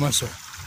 నమస్తే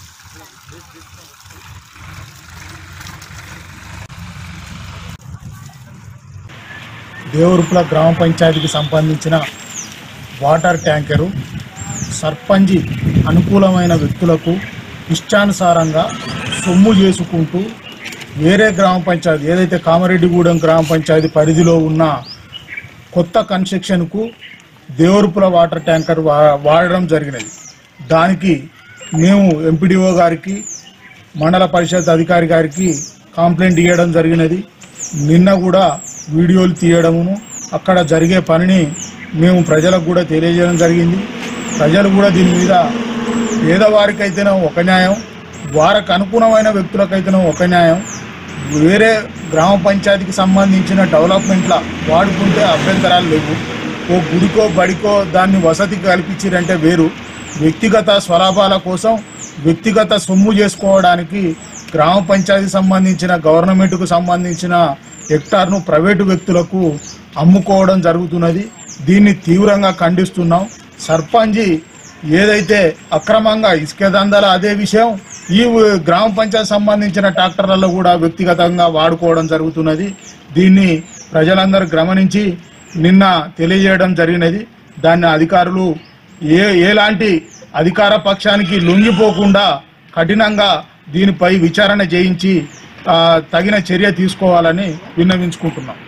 దేవరుపుల గ్రామ పంచాయతీకి సంబంధించిన వాటర్ ట్యాంకరు సర్పంచి అనుకూలమైన వ్యక్తులకు ఇష్టానుసారంగా సొమ్ము చేసుకుంటూ వేరే గ్రామ పంచాయతీ ఏదైతే కామారెడ్డిగూడెం గ్రామ పంచాయతీ పరిధిలో ఉన్న కొత్త కన్స్ట్రక్షన్కు దేవరుపుల వాటర్ ట్యాంకర్ వా వాడడం జరిగినది దానికి మేము ఎంపీడీఓ గారికి మండల పరిషత్ అధికారి గారికి కంప్లైంట్ ఇవ్వడం జరిగినది నిన్న కూడా వీడియోలు తీయడమును అక్కడ జరిగే పనిని మేము ప్రజలకు కూడా తెలియజేయడం జరిగింది ప్రజలు కూడా దీని మీద పేదవారికైతేనే ఒక న్యాయం వారికి అనుకూలమైన వ్యక్తులకైతేనే ఒక న్యాయం వేరే గ్రామ పంచాయతీకి సంబంధించిన డెవలప్మెంట్ల వాడుకుంటే అభ్యంతరాలు లేవు ఓ గుడికో బడికో దాన్ని వసతి కల్పించారంటే వేరు వ్యక్తిగత స్వలాభాల కోసం వ్యక్తిగత సొమ్ము చేసుకోవడానికి గ్రామ పంచాయతీ సంబంధించిన గవర్నమెంట్కు సంబంధించిన హెక్టార్ను ప్రైవేటు వ్యక్తులకు అమ్ముకోవడం జరుగుతున్నది దీన్ని తీవ్రంగా ఖండిస్తున్నాం సర్పంచి ఏదైతే అక్రమంగా ఇసుక దందాల అదే విషయం ఈ గ్రామ పంచాయతీ సంబంధించిన ట్రాక్టర్లలో కూడా వ్యక్తిగతంగా వాడుకోవడం జరుగుతున్నది దీన్ని ప్రజలందరూ గమనించి నిన్న తెలియజేయడం జరిగినది దాన్ని అధికారులు ఏ ఎలాంటి అధికార పక్షానికి లొంగిపోకుండా కఠినంగా దీనిపై విచారణ చేయించి ఆ, తగిన చర్య తీసుకోవాలని విన్నవించుకుంటున్నాం